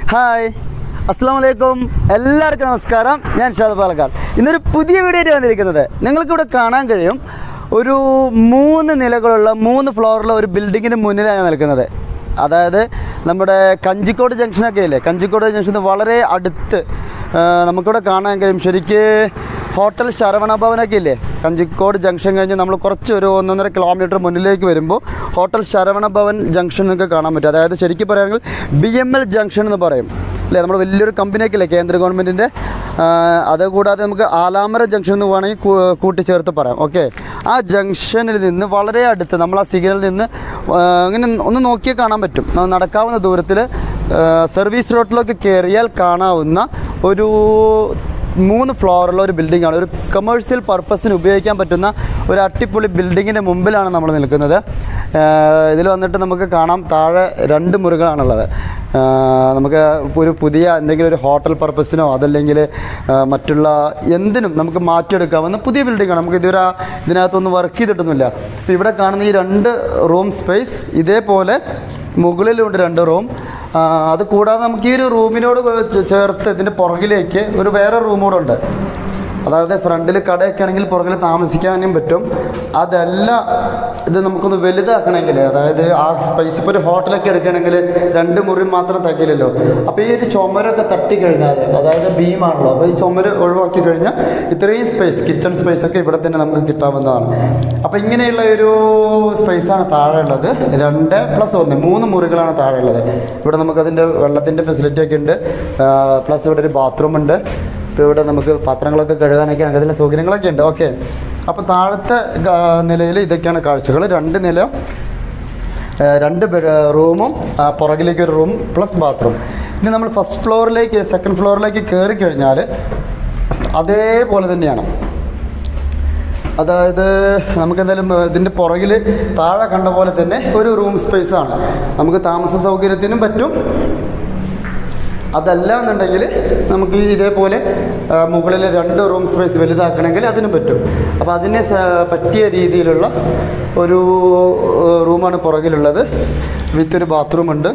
hi അസ്സാം വലൈക്കും എല്ലാവർക്കും നമസ്കാരം ഞാൻ ഷാദ് പാലക്കാട് ഇന്നൊരു പുതിയ വീഡിയോ ആയിട്ട് വന്നിരിക്കുന്നത് നിങ്ങൾക്കിവിടെ കാണാൻ കഴിയും ഒരു മൂന്ന് നിലകളുള്ള മൂന്ന് ഫ്ലോറുള്ള ഒരു ബിൽഡിങ്ങിന് മുന്നിലാണ് ഞാൻ നിൽക്കുന്നത് അതായത് നമ്മുടെ കഞ്ചിക്കോട് ജംഗ്ഷനൊക്കെ ഇല്ലേ കഞ്ചിക്കോട് ജംഗ്ഷന് വളരെ അടുത്ത് ആ, നമുക്കിവിടെ കാണാൻ കഴിയും ശരിക്ക് ഹോട്ടൽ ശരവണ ഭവനൊക്കെ ഇല്ലേ കഞ്ചിക്കോട് ജംഗ്ഷൻ കഴിഞ്ഞ് നമ്മൾ കുറച്ച് ഒരു ഒന്നൊന്നര കിലോമീറ്റർ മുന്നിലേക്ക് വരുമ്പോൾ ഹോട്ടൽ ശരവണ ഭവൻ ജംഗ്ഷൻ നിങ്ങൾക്ക് കാണാൻ പറ്റും അതായത് ശരിക്കും പറയുകയാണെങ്കിൽ ബി എം എൽ ജംഗ്ഷൻ എന്ന് പറയും അല്ലേ നമ്മുടെ വലിയൊരു കമ്പനിയൊക്കെ ഇല്ലേ കേന്ദ്ര ഗവൺമെൻറ്റിൻ്റെ അതുകൂടാതെ നമുക്ക് ആലാമര ജംഗ്ഷൻ എന്ന് വേണമെങ്കിൽ കൂ- കൂട്ടിച്ചേർത്ത് പറയാം ഓക്കെ ആ ജംഗ്ഷനിൽ നിന്ന് വളരെ അടുത്ത് നമ്മൾ ആ സിഗ്നലിൽ നിന്ന് ആ, ഇങ്ങനെ ഒന്ന് നോക്കിയാൽ കാണാൻ പറ്റും ന- നടക്കാവുന്ന ദൂരത്തിൽ സർവീസ് റോഡിലേക്ക് കയറിയാൽ കാണാവുന്ന ഒരു മൂന്ന് ഫ്ലോറുള്ള ഒരു ബിൽഡിംഗ് ആണ് ഒരു കമേഴ്സ്യൽ പർപ്പസിന് ഉപയോഗിക്കാൻ പറ്റുന്ന ഒരു അട്ടിപ്പൊളി ബിൽഡിങ്ങിൻ്റെ മുമ്പിലാണ് നമ്മൾ നിൽക്കുന്നത് ഇതിൽ വന്നിട്ട് നമുക്ക് കാണാം താഴെ രണ്ട് മുറികളാണുള്ളത് ആ, നമുക്ക് ഒരു പുതിയ എന്തെങ്കിലും ഒരു ഹോട്ടൽ പർപ്പസിനോ അതല്ലെങ്കിൽ ആ, മറ്റുള്ള എന്തിനും നമുക്ക് മാറ്റിയെടുക്കാവുന്ന പുതിയ ബിൽഡിങ്ങാണ് നമുക്ക് ഇതുവരെ ആ ഇതിനകത്തൊന്നും വർക്ക് ചെയ്തിട്ടൊന്നുമില്ല അപ്പോൾ ഇവിടെ കാണുന്ന ഈ രണ്ട് റൂം സ്പേസ് ഇതേപോലെ മുകളിലുണ്ട് രണ്ട് റൂം ആ, അത് കൂടാതെ നമുക്ക് ഈ ഒരു റൂമിനോട് ചേ- ചേർത്ത് ഇതിൻ്റെ പുറകിലേക്ക് ഒരു വേറെ റൂം കൂടെ ഉണ്ട് അതായത് ഫ്രണ്ടിൽ കടയൊക്കെ ആണെങ്കിൽ പുറകിൽ താമസിക്കാനും പറ്റും അതല്ല ഇത് നമുക്കൊന്ന് വലുതാക്കണമെങ്കിൽ അതായത് ആ സ്പേസ് ഇപ്പോൾ ഒരു ഹോട്ടലൊക്കെ എടുക്കണമെങ്കിൽ രണ്ട് മുറി മാത്രം തക്കില്ലല്ലോ അപ്പോൾ ഈ ഒരു ചുമരൊക്കെ തട്ടിക്കഴിഞ്ഞാൽ അതായത് ബീമാണല്ലോ അപ്പോൾ ഈ ചുമര് ഒഴിവാക്കി കഴിഞ്ഞാൽ ഇത്രയും സ്പേസ് കിച്ചൺ സ്പേസ് ഒക്കെ ഇവിടെ തന്നെ നമുക്ക് കിട്ടാവുന്നതാണ് അപ്പോൾ ഇങ്ങനെയുള്ള ഒരു സ്പേസാണ് താഴെ ഉള്ളത് രണ്ട് പ്ലസ് ഒന്ന് മൂന്ന് മുറികളാണ് താഴെ ഉള്ളത് ഇവിടെ നമുക്കതിൻ്റെ വെള്ളത്തിൻ്റെ ഫെസിലിറ്റി ഒക്കെ ഉണ്ട് പ്ലസ് ഇവിടെ ഒരു ബാത്റൂം ഉണ്ട് ഇപ്പോൾ ഇവിടെ നമുക്ക് പാത്രങ്ങളൊക്കെ കഴുകാനൊക്കെ അതിൻ്റെ സൗകര്യങ്ങളൊക്കെ ഉണ്ട് ഓക്കെ അപ്പോൾ താഴത്തെ നിലയിൽ ഇതൊക്കെയാണ് കാഴ്ചകൾ രണ്ട് നില ആ, രണ്ട് ബെ- റൂമും ആ, പുറകിലേക്ക് ഒരു റൂം പ്ലസ് ബാത്റൂം ഇനി നമ്മൾ ഫസ്റ്റ് ഫ്ലോറിലേക്ക് സെക്കൻഡ് ഫ്ലോറിലേക്ക് കയറി കഴിഞ്ഞാൽ അതേപോലെ തന്നെയാണ് അതായത് നമുക്ക് എന്തായാലും ഇതിൻ്റെ പുറകിൽ താഴെ കണ്ട പോലെ തന്നെ ഒരു റൂം സ്പേസ് ആണ് നമുക്ക് താമസ സൗകര്യത്തിനും പറ്റും അതല്ല എന്നുണ്ടെങ്കിൽ നമുക്ക് ഈ ഇതേപോലെ ആ, മുകളിൽ രണ്ട് റൂം സ്പേസ് വലുതാക്കണമെങ്കിൽ അതിനും പറ്റും അപ്പോൾ അതിന് സ- പറ്റിയ രീതിയിലുള്ള ഒരു ആ, റൂമാണ് പുറകിലുള്ളത് വിത്ത് ഒരു ബാത്റൂം ഉണ്ട്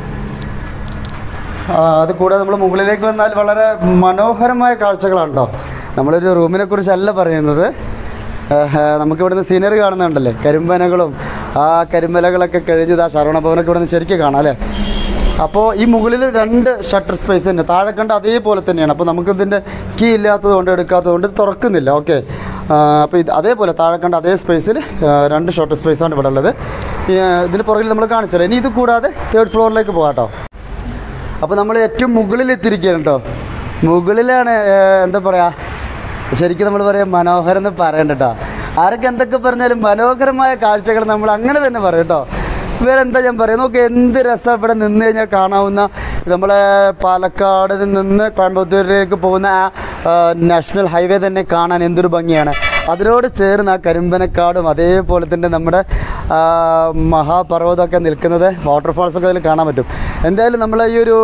ആ, അത് കൂടാതെ നമ്മൾ മുകളിലേക്ക് വന്നാൽ വളരെ മനോഹരമായ കാഴ്ചകളാണ് കേട്ടോ നമ്മളൊരു റൂമിനെ കുറിച്ചല്ല പറയുന്നത് ആഹ്, നമുക്കിവിടുന്ന് സീനറി കാണുന്നുണ്ടല്ലേ കരിമ്പനകളും ആ കരിമ്പലകളൊക്കെ കഴിഞ്ഞത് ആ ശരവണഭവനൊക്കെ ഇവിടുന്ന് ശരിക്കും കാണാം അല്ലേ അപ്പോൾ ഈ മുകളിൽ രണ്ട് ഷട്ടർ സ്പേസ് തന്നെ താഴെ കണ്ട അതേപോലെ തന്നെയാണ് അപ്പോൾ നമുക്കിതിൻ്റെ കീ ഇല്ലാത്തത് കൊണ്ട് എടുക്കാത്തത് കൊണ്ട് ഇത് തുറക്കുന്നില്ല ഓക്കെ അപ്പോൾ ഇത് അതേപോലെ താഴെ കണ്ട അതേ സ്പേസിൽ രണ്ട് ഷോർട്ട് സ്പേസാണ് ഇവിടെ ഉള്ളത് ഈ, ആ, ഇതിന് പുറകിൽ നമ്മൾ കാണിച്ചല്ലോ ഇനി ഇത് കൂടാതെ തേർഡ് ഫ്ലോറിലേക്ക് പോകാം കേട്ടോ അപ്പോൾ നമ്മൾ ഏറ്റവും മുകളിൽ എത്തിയിരിക്കുകയാണ് കേട്ടോ മുകളിലാണ് ഏഹ്, എന്താ പറയുക ശരിക്കും നമ്മൾ പറയാം മനോഹരം എന്ന് പറയണ്ട കേട്ടോ ആരൊക്കെ എന്തൊക്കെ പറഞ്ഞാലും മനോഹരമായ കാഴ്ചകൾ നമ്മൾ അങ്ങനെ തന്നെ പറയും കേട്ടോ വേറെ എന്താ ഞാൻ പറയാം നോക്ക് എന്ത് രസം ഇവിടെ നിന്ന് കഴിഞ്ഞാൽ കാണാവുന്ന നമ്മളെ പാലക്കാട് നിന്ന് കോയമ്പത്തൂരിലേക്ക് പോകുന്ന ആ ആ, നാഷണൽ ഹൈവേ തന്നെ കാണാൻ എന്തൊരു ഭംഗിയാണ് അതിനോട് ചേർന്ന് ആ കരിമ്പനക്കാടും അതേപോലെ തന്നെ നമ്മുടെ ആ, മഹാപർവ്വതമൊക്കെ നിൽക്കുന്നത് വാട്ടർഫാൾസൊക്കെ അതിൽ കാണാൻ പറ്റും എന്തായാലും നമ്മൾ ഈ ഒരു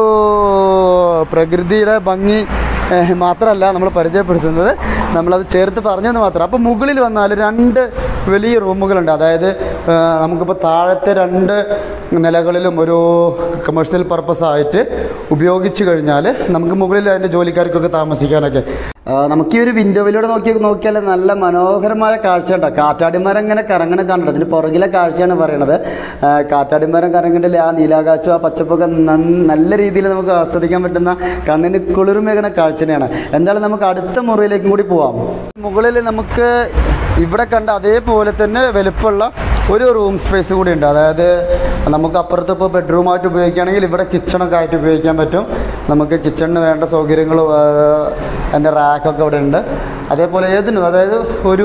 പ്രകൃതിയുടെ ഭംഗി ഏഹ്, മാത്രമല്ല നമ്മൾ പരിചയപ്പെടുത്തുന്നത് നമ്മളത് ചേർത്ത് പറഞ്ഞെന്ന് മാത്രം അപ്പോൾ മുകളിൽ വന്നാൽ രണ്ട് വലിയ റൂമുകളുണ്ട് അതായത് ഏഹ്, നമുക്കിപ്പോൾ താഴത്തെ രണ്ട് നിലകളിലും ഒരു കമേഴ്ഷ്യൽ പർപ്പസ് ആയിട്ട് ഉപയോഗിച്ച് കഴിഞ്ഞാൽ നമുക്ക് മുകളിൽ അതിൻ്റെ ജോലിക്കാർക്കൊക്കെ താമസിക്കാനൊക്കെ ആ, നമുക്ക് ഈ ഒരു വിൻഡോയിലൂടെ നോക്കി നോക്കിയാൽ നല്ല മനോഹരമായ കാഴ്ച ഉണ്ടാവും കാറ്റാടിമരം ഇങ്ങനെ കറങ്ങണ കണ്ടത് അതിന് പുറകിലെ കാഴ്ചയാണ് പറയണത് ആ, കാറ്റാടിമരം കറങ്ങിട്ടില്ല ആ നീലാകാശം ആ പച്ചപ്പൊക്കെ നന്ന- നല്ല രീതിയിൽ നമുക്ക് ആസ്വദിക്കാൻ പറ്റുന്ന കണ്ണിന് കുളിർമേകണ കാഴ്ച തന്നെയാണ് എന്തായാലും നമുക്ക് അടുത്ത മുറിയിലേക്കും കൂടി പോവാം മുകളിൽ നമുക്ക് ഇവിടെ കണ്ട അതേപോലെ തന്നെ വലുപ്പമുള്ള ഒരു റൂം സ്പേസ് കൂടി ഉണ്ട് അതായത് നമുക്ക് അപ്പുറത്ത് ഇപ്പോൾ ബെഡ്റൂമായിട്ട് ഉപയോഗിക്കുകയാണെങ്കിൽ ഇവിടെ കിച്ചണൊക്കെ ആയിട്ട് ഉപയോഗിക്കാൻ പറ്റും നമുക്ക് കിച്ചണിന് വേണ്ട സൗകര്യങ്ങൾ അതിൻ്റെ റാക്കൊക്കെ ഇവിടെ ഉണ്ട് അതേപോലെ ഏതിനും അതായത് ഒരു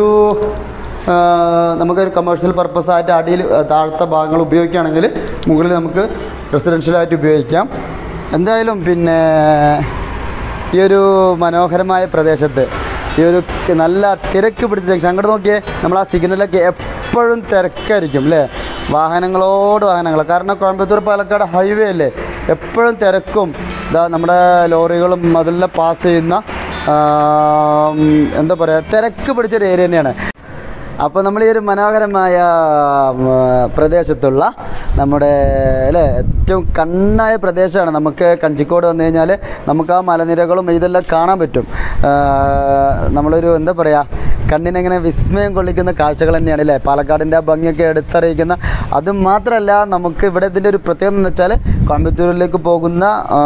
ആ, നമുക്കൊരു കമേഴ്ഷ്യൽ പർപ്പസ് ആയിട്ട് അടിയിൽ ആ, താഴത്തെ ഭാഗങ്ങൾ ഉപയോഗിക്കുകയാണെങ്കിൽ മുകളിൽ നമുക്ക് റെസിഡൻഷ്യലായിട്ട് ഉപയോഗിക്കാം എന്തായാലും പിന്നെ ഈ ഒരു മനോഹരമായ പ്രദേശത്ത് ഈ ഒരു ക- നല്ല തിരക്ക് പിടിച്ച ജംഗ്ഷൻ അങ്ങോട്ട് നോക്കിയേ നമ്മൾ ആ സിഗ്നലൊക്കെ എപ്പോഴും തിരക്കായിരിക്കും അല്ലേ വാഹനങ്ങളോട് വാഹനങ്ങൾ കാരണം കോയമ്പത്തൂർ പാലക്കാട് ഹൈവേ അല്ലേ എപ്പോഴും തിരക്കും ഇതാ നമ്മുടെ ലോറികളും അതെല്ലാം പാസ് ചെയ്യുന്ന ആ, ഉം, എന്താ പറയുക തിരക്ക് പിടിച്ചൊരു ഏരിയ തന്നെയാണ് അപ്പോൾ നമ്മൾ ഈ ഒരു മനോഹരമായ ഉം, പ്രദേശത്തുള്ള നമ്മുടെ അല്ലേ ഏറ്റവും കണ്ണായ പ്രദേശമാണ് നമുക്ക് കഞ്ചിക്കോട് വന്നു കഴിഞ്ഞാൽ നമുക്ക് ആ മലനിരകളും ഇതെല്ലാം കാണാൻ പറ്റും ആ, നമ്മളൊരു എന്താ പറയുക കണ്ണിനെങ്ങനെ വിസ്മയം കൊള്ളിക്കുന്ന കാഴ്ചകൾ തന്നെയാണ് അല്ലേ പാലക്കാടിൻ്റെ ആ ഭംഗിയൊക്കെ എടുത്തറിയിക്കുന്ന അത് മാത്രമല്ല നമുക്ക് ഇവിടെ ഇതിൻ്റെ ഒരു പ്രത്യേകത എന്ന് വെച്ചാൽ കോയമ്പത്തൂരിലേക്ക് പോകുന്ന ആ,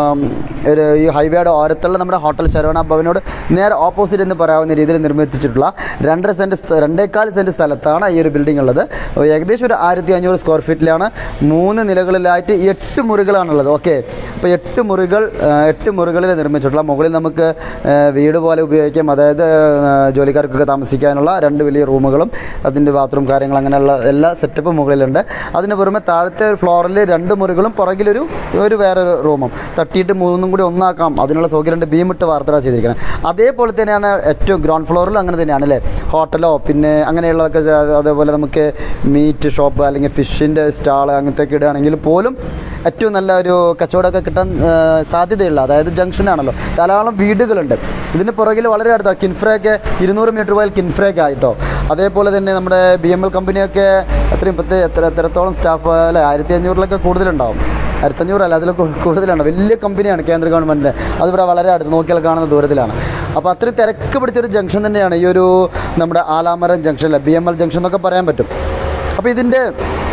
ഒരു ഈ ഹൈവേയുടെ ഓരത്തുള്ള നമ്മുടെ ഹോട്ടൽ ശരവണ ഭവനോട് നേരെ ഓപ്പോസിറ്റ് എന്ന് പറയാവുന്ന രീതിയിൽ നിർമ്മിച്ചിട്ടുള്ള രണ്ടര സെൻറ്റ് സ്ഥ- രണ്ടേകാൽ സെൻറ്റ് സ്ഥലത്താണ് ഈ ഒരു ബിൽഡിംഗ് ഉള്ളത് ഏകദേശം ഒരു ആയിരത്തി അഞ്ഞൂറ് സ്ക്വയർ ഫീറ്റിലാണ് മൂന്ന് നിലകളിലായിട്ട് എട്ട് മുറികളാണുള്ളത് ഓക്കെ അപ്പോൾ എട്ട് മുറികൾ ആ, എട്ട് മുറികളിൽ നിർമ്മിച്ചിട്ടുള്ള മുകളിൽ നമുക്ക് ആ, വീട് പോലെ ഉപയോഗിക്കാം അതായത് ആ, ജോലിക്കാർക്കൊക്കെ താമസിക്കാനുള്ള രണ്ട് വലിയ റൂമുകളും അതിൻ്റെ ബാത്റൂം കാര്യങ്ങൾ അങ്ങനെയുള്ള എല്ലാ സെറ്റപ്പും മുകളിലുണ്ട് അതിന് പുറമെ താഴത്തെ ഫ്ലോറിൽ രണ്ട് മുറികളും പുറകിലൊരു ഒരു വേറൊരു റൂമും തട്ടിയിട്ട് മൂന്നും കൂടി ഒന്നാക്കാം അതിനുള്ള സൗകര്യമുണ്ട് ബീമിട്ട് വാർത്തറ ചെയ്തിരിക്കുന്നത് അതേപോലെ തന്നെയാണ് ഏറ്റവും ഗ്രൗണ്ട് ഫ്ലോറിൽ അങ്ങനെ തന്നെയാണ് അല്ലേ ഹോട്ടലോ പിന്നെ അങ്ങനെയുള്ളതൊക്കെ ചെ- അതേപോലെ നമുക്ക് മീറ്റ് ഷോപ്പ് അല്ലെങ്കിൽ ഫിഷിൻ്റെ സ്റ്റാൾ അങ്ങനത്തെയൊക്കെ ഇടുകയാണെങ്കിൽ പോലും ഏറ്റവും നല്ല ഒരു കച്ചവടമൊക്കെ കിട്ടാൻ ആ, സാധ്യതയുള്ള അതായത് ജംഗ്ഷനാണല്ലോ ധാരാളം വീടുകളുണ്ട് ഇതിന് പുറകിൽ വളരെ അടുത്താണ് കിൻഫ്രയൊക്കെ ഇരുന്നൂറ് മീറ്റർ പോയാൽ കിൻഫ്രയൊക്കെ ആയിട്ടോ അതേപോലെ തന്നെ നമ്മുടെ ബി എം എൽ കമ്പനിയൊക്കെ എത്രയും പത്ത് എത്ര എത്രത്തോളം സ്റ്റാഫ് അല്ലേ ആയിരത്തി അഞ്ഞൂറിലൊക്കെ കൂടുതലുണ്ടാവും ആയിരത്തഞ്ഞൂറല്ല അതിൽ കൂടുതലാണ് വലിയ കമ്പനിയാണ് കേന്ദ്ര ഗവൺമെൻറ്റിൻ്റെ അതിവിടെ വളരെ അടുത്ത് നോക്കിയാൽ കാണുന്ന ദൂരത്തിലാണ് അപ്പോൾ അത്രയും തിരക്ക് പിടിച്ചൊരു ജംഗ്ഷൻ തന്നെയാണ് ഈ ഒരു നമ്മുടെ ആലാമരം ജംഗ്ഷൻ അല്ല ബി എം എൽ ജംഗ്ഷൻ എന്നൊക്കെ പറയാൻ പറ്റും അപ്പോൾ ഇതിൻ്റെ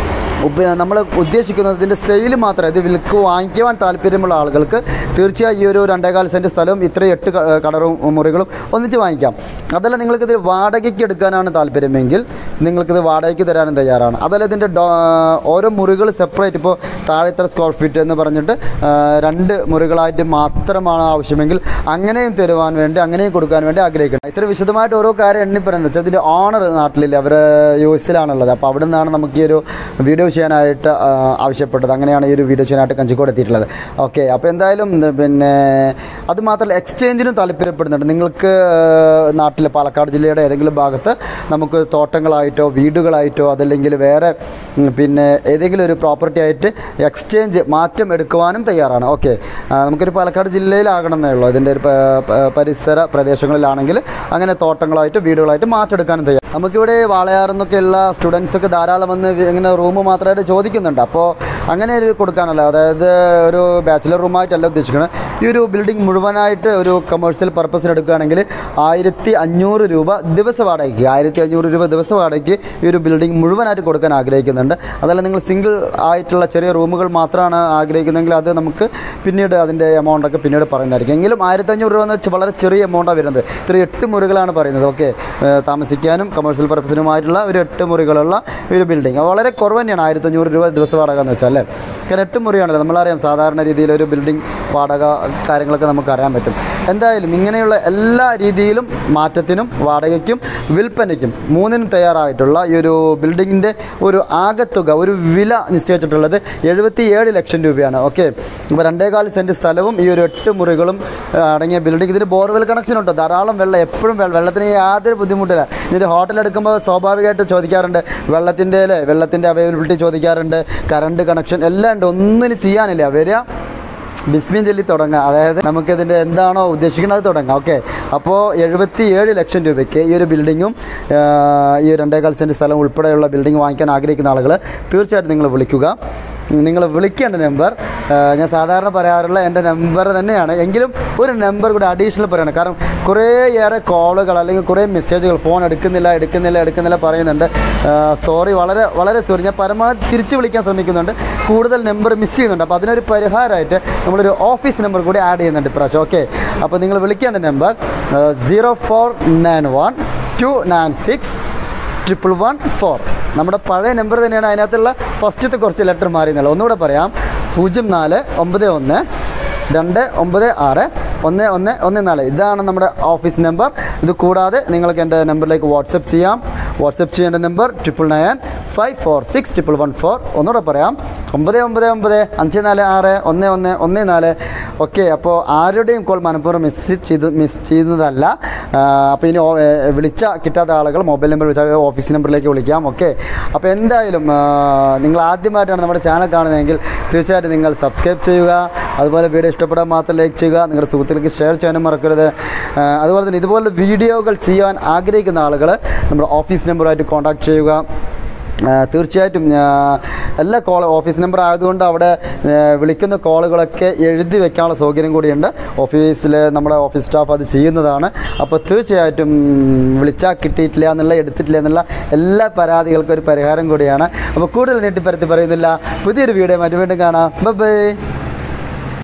നമ്മൾ ഉദ്ദേശിക്കുന്നത് ഇതിൻ്റെ സെയിൽ മാത്രമേ ഇത് വിൽക്ക് വാങ്ങിക്കുവാൻ താല്പര്യമുള്ള ആളുകൾക്ക് തീർച്ചയായും ഈ ഒരു രണ്ടേകാൽ സെൻറ്റ് സ്ഥലവും ഇത്രയും എട്ട് ക- കടറും മുറികളും ഒന്നിച്ച് വാങ്ങിക്കാം അതല്ല നിങ്ങൾക്കിത് വാടകയ്ക്ക് എടുക്കാനാണ് താല്പര്യമെങ്കിൽ നിങ്ങൾക്കിത് വാടകയ്ക്ക് തരാനും തയ്യാറാണ് അതല്ല ഇതിൻ്റെ ഡോ ഓരോ മുറികൾ സെപ്പറേറ്റ് ഇപ്പോൾ താഴെ ഇത്ര സ്ക്വയർ ഫീറ്റ് എന്ന് പറഞ്ഞിട്ട് ആ, രണ്ട് മുറികളായിട്ട് മാത്രമാണ് ആവശ്യമെങ്കിൽ അങ്ങനെയും തരുവാൻ വേണ്ടി അങ്ങനെയും കൊടുക്കാൻ വേണ്ടി ആഗ്രഹിക്കണം ഇത്ര വിശദമായിട്ട് ഓരോ കാര്യം എണ്ണി പറയുന്നത് വെച്ചാൽ ഇതിൻ്റെ ഓണർ നാട്ടിലില്ല അവർ യു എസിലാണുള്ളത് അപ്പോൾ അവിടെ നിന്നാണ് നമുക്ക് ഈ ഒരു വീഡിയോ ചെയ്യാനായിട്ട് ആ, ആവശ്യപ്പെട്ടത് അങ്ങനെയാണ് ഈ ഒരു വീഡിയോ ചെയ്യാനായിട്ട് കഞ്ചിക്കോട് എത്തിയിട്ടുള്ളത് ഓക്കെ അപ്പോൾ എന്തായാലും ഇത് പിന്നെ അത് മാത്രമല്ല എക്സ്ചേഞ്ചിനും താല്പര്യപ്പെടുന്നുണ്ട് നിങ്ങൾക്ക് നാട്ടിൽ പാലക്കാട് ജില്ലയുടെ ഏതെങ്കിലും ഭാഗത്ത് നമുക്ക് തോട്ടങ്ങളായിട്ടോ വീടുകളായിട്ടോ അതല്ലെങ്കിൽ വേറെ ഉം, പിന്നെ ഏതെങ്കിലും ഒരു പ്രോപ്പർട്ടി ആയിട്ട് എക്സ്ചേഞ്ച് മാറ്റം എടുക്കുവാനും തയ്യാറാണ് ഓക്കെ നമുക്കൊരു പാലക്കാട് ജില്ലയിലാകണം എന്നേ ഉള്ളൂ അതിൻ്റെ ഒരു പ- പ- പരിസര പ്രദേശങ്ങളിലാണെങ്കിൽ അങ്ങനെ തോട്ടങ്ങളായിട്ട് വീടുകളായിട്ട് മാറ്റെടുക്കാനും തയ്യാറ് നമുക്കിവിടെ വാളയാറിൽ നിന്നൊക്കെയുള്ള സ്റ്റുഡൻസ് ഒക്കെ ധാരാളം വന്ന് വി- ഇങ്ങനെ റൂം മാത്രമായിട്ട് ചോദിക്കുന്നുണ്ട് അപ്പോൾ അങ്ങനെ ഒരു കൊടുക്കാനല്ല അതായത് ഒരു ബാച്ചിലർ റൂമായിട്ടല്ല ഉദ്ദേശിക്കുന്നത് ഈ ഒരു ബിൽഡിംഗ് മുഴുവനായിട്ട് ഒരു കമേഴ്ഷ്യൽ പർപ്പസിന് എടുക്കുകയാണെങ്കിൽ ആയിരത്തി അഞ്ഞൂറ് രൂപ ദിവസ വാടകയ്ക്ക് ആയിരത്തി അഞ്ഞൂറ് രൂപ ദിവസ വാടകയ്ക്ക് ഈ ഒരു ബിൽഡിംഗ് മുഴുവനായിട്ട് കൊടുക്കാൻ ആഗ്രഹിക്കുന്നുണ്ട് അതല്ല നിങ്ങൾ സിംഗിൾ ആയിട്ടുള്ള ചെറിയ റൂമുകൾ മാത്രമാണ് ആഗ്രഹിക്കുന്നതെങ്കിൽ അത് നമുക്ക് പിന്നീട് അതിൻ്റെ എമൗണ്ടൊക്കെ പിന്നീട് പറയുന്നതായിരിക്കും എങ്കിലും ആയിരത്തി അഞ്ഞൂറ് രൂപ എന്ന് വെച്ചാൽ വളരെ ചെറിയ എമൗണ്ടാണ് വരുന്നത് ഇത്ര എട്ട് മുറികളാണ് പറയുന്നത് ഓക്കെ താമസിക്കാനും കമേഴ്ഷ്യൽ പർപ്പസിനുമായിട്ടുള്ള ഒരു എട്ട് മുറികളുള്ള ഒരു ബിൽഡിംഗ് വളരെ കുറവ് തന്നെയാണ് ആയിരത്തി അഞ്ഞൂറ് രൂപ ദിവസ വാടക എന്ന് വെച്ചാൽ അല്ലേ കാരണം എട്ട് മുറിയാണല്ലോ നമ്മളറിയാം സാധാരണ രീതിയിൽ ഒരു ബിൽഡിംഗ് വാടക കാര്യങ്ങളൊക്കെ നമുക്ക് അറിയാൻ പറ്റും എന്തായാലും ഇങ്ങനെയുള്ള എല്ലാ രീതിയിലും മാറ്റത്തിനും വാടകയ്ക്കും വിൽപ്പനയ്ക്കും മൂന്നിനും തയ്യാറായിട്ടുള്ള ഈ ഒരു ബിൽഡിങ്ങിൻ്റെ ഒരു ആകത്തുക ഒരു വില നിശ്ചയിച്ചിട്ടുള്ളത് എഴുപത്തി ഏഴ് ലക്ഷം രൂപയാണ് ഓക്കെ ഇപ്പോൾ രണ്ടേകാൽ സെൻറ്റ് സ്ഥലവും ഈ ഒരു എട്ട് മുറികളും ആ, അടങ്ങിയ ബിൽഡിംഗ് ഇതിന് ബോർവെൽ കണക്ഷൻ ഉണ്ട് ധാരാളം വെള്ളം എപ്പോഴും വെള്ളം വെള്ളത്തിന് യാതൊരു ബുദ്ധിമുട്ടില്ല ഇതിന് ഹോട്ടൽ എടുക്കുമ്പോൾ സ്വാഭാവികമായിട്ട് ചോദിക്കാറുണ്ട് വെള്ളത്തിൻ്റെ അല്ലേ വെള്ളത്തിൻ്റെ അവൈലബിലിറ്റി ചോദിക്കാറുണ്ട് കറണ്ട് കണക്ഷൻ എല്ലാം ഉണ്ട് ഒന്നിനും ചെയ്യാനില്ല വരിക ബിസ്മിൻ ചൊല്ലി തുടങ്ങാം അതായത് നമുക്കിതിൻ്റെ എന്താണോ ഉദ്ദേശിക്കുന്നത് അത് തുടങ്ങാം ഓക്കെ അപ്പോൾ എഴുപത്തി ഏഴ് ലക്ഷം രൂപയ്ക്ക് ഈ ഒരു ബിൽഡിങ്ങും ആ, ഈ രണ്ടേകാൽ സെൻറ്റ് സ്ഥലം ഉൾപ്പെടെയുള്ള ബിൽഡിംഗ് വാങ്ങിക്കാൻ ആഗ്രഹിക്കുന്ന ആളുകൾ തീർച്ചയായിട്ടും നിങ്ങൾ വിളിക്കുക നിങ്ങൾ വിളിക്കേണ്ട നമ്പർ ഞാൻ സാധാരണ പറയാറുള്ള എൻ്റെ നമ്പർ തന്നെയാണ് എങ്കിലും ഒരു നമ്പർ കൂടി അഡീഷണൽ പറയണം കാരണം കുറേയേറെ കോളുകൾ അല്ലെങ്കിൽ കുറേ മെസ്സേജുകൾ ഫോൺ എടുക്കുന്നില്ല എടുക്കുന്നില്ല എടുക്കുന്നില്ല പറയുന്നുണ്ട് സോറി വളരെ വളരെ സോറി ഞാൻ പരമാവധി തിരിച്ച് വിളിക്കാൻ ശ്രമിക്കുന്നുണ്ട് കൂടുതൽ നമ്പർ മിസ് ചെയ്യുന്നുണ്ട് അപ്പോൾ അതിനൊരു പരിഹാരമായിട്ട് നമ്മളൊരു ഓഫീസ് നമ്പർ കൂടി ആഡ് ചെയ്യുന്നുണ്ട് ഇപ്രാവശ്യം ഓക്കെ അപ്പോൾ നിങ്ങൾ വിളിക്കേണ്ട number zero four nine one two nine six triple one four നമ്മുടെ പഴയ നമ്പർ തന്നെയാണ് അതിനകത്തുള്ള ഫസ്റ്റത്തെ കുറച്ച് ലെറ്റർ മാറിയെന്നുള്ളത് ഒന്നുകൂടെ പറയാം പൂജ്യം നാല് ഒമ്പത് ഒന്ന് രണ്ട് ഒമ്പത് ആറ് ഒന്ന് ഒന്ന് ഒന്ന് നാല് ഇതാണ് നമ്മുടെ ഓഫീസ് നമ്പർ ഇത് കൂടാതെ നിങ്ങൾക്ക് എൻ്റെ നമ്പറിലേക്ക് വാട്സപ്പ് ചെയ്യാം വാട്സപ്പ് ചെയ്യേണ്ട number triple nine five four six triple one four ഒന്നുകൂടെ പറയാം ഒമ്പത് ഒമ്പത് ഒമ്പത് അഞ്ച് നാല് ആറ് ഒന്ന് ഒന്ന് ഒന്ന് നാല് ഓക്കെ അപ്പോൾ ആരുടെയും കോൾ മനഃപൂർവ്വം മിസ് ചെയ്ത് മിസ് ചെയ്യുന്നതല്ല അപ്പോൾ ഇനി ഓ- ഏ, വിളിച്ച കിട്ടാത്ത ആളുകൾ മൊബൈൽ നമ്പർ വിളിച്ചാൽ ഓഫീസ് നമ്പറിലേക്ക് വിളിക്കാം ഓക്കെ അപ്പോൾ എന്തായാലും ആ, നിങ്ങൾ ആദ്യമായിട്ടാണ് നമ്മുടെ ചാനൽ കാണുന്നതെങ്കിൽ തീർച്ചയായിട്ടും നിങ്ങൾ സബ്സ്ക്രൈബ് ചെയ്യുക അതുപോലെ വീഡിയോ ഇഷ്ടപ്പെടാൻ മാത്രം ലൈക്ക് ചെയ്യുക നിങ്ങളുടെ സുഹൃത്തുക്കൾക്ക് ഷെയർ ചെയ്യാനും മറക്കരുത് ആ, അതുപോലെ തന്നെ ഇതുപോലെ വീഡിയോകൾ ചെയ്യാൻ ആഗ്രഹിക്കുന്ന ആളുകൾ നമ്മുടെ ഓഫീസ് നമ്പറുമായിട്ട് കോൺടാക്ട് ചെയ്യുക ആ, തീർച്ചയായിട്ടും ആ, എല്ലാ കോൾ ഓഫീസ് നമ്പർ ആയതുകൊണ്ട് അവിടെ ആ, വിളിക്കുന്ന കോളുകളൊക്കെ എഴുതി വെക്കാനുള്ള സൗകര്യം കൂടിയുണ്ട് ഓഫീസിൽ നമ്മുടെ ഓഫീസ് സ്റ്റാഫ് അത് ചെയ്യുന്നതാണ് അപ്പോൾ തീർച്ചയായിട്ടും വിളിച്ചാൽ കിട്ടിയിട്ടില്ല എന്നുള്ള എടുത്തിട്ടില്ല എന്നുള്ള എല്ലാ പരാതികൾക്കും ഒരു പരിഹാരം കൂടിയാണ് അപ്പോൾ കൂടുതൽ നീട്ടിപ്പരത്തി പറയുന്നില്ല പുതിയൊരു വീഡിയോ മറ്റു വീണ്ടും കാണാം ബൈ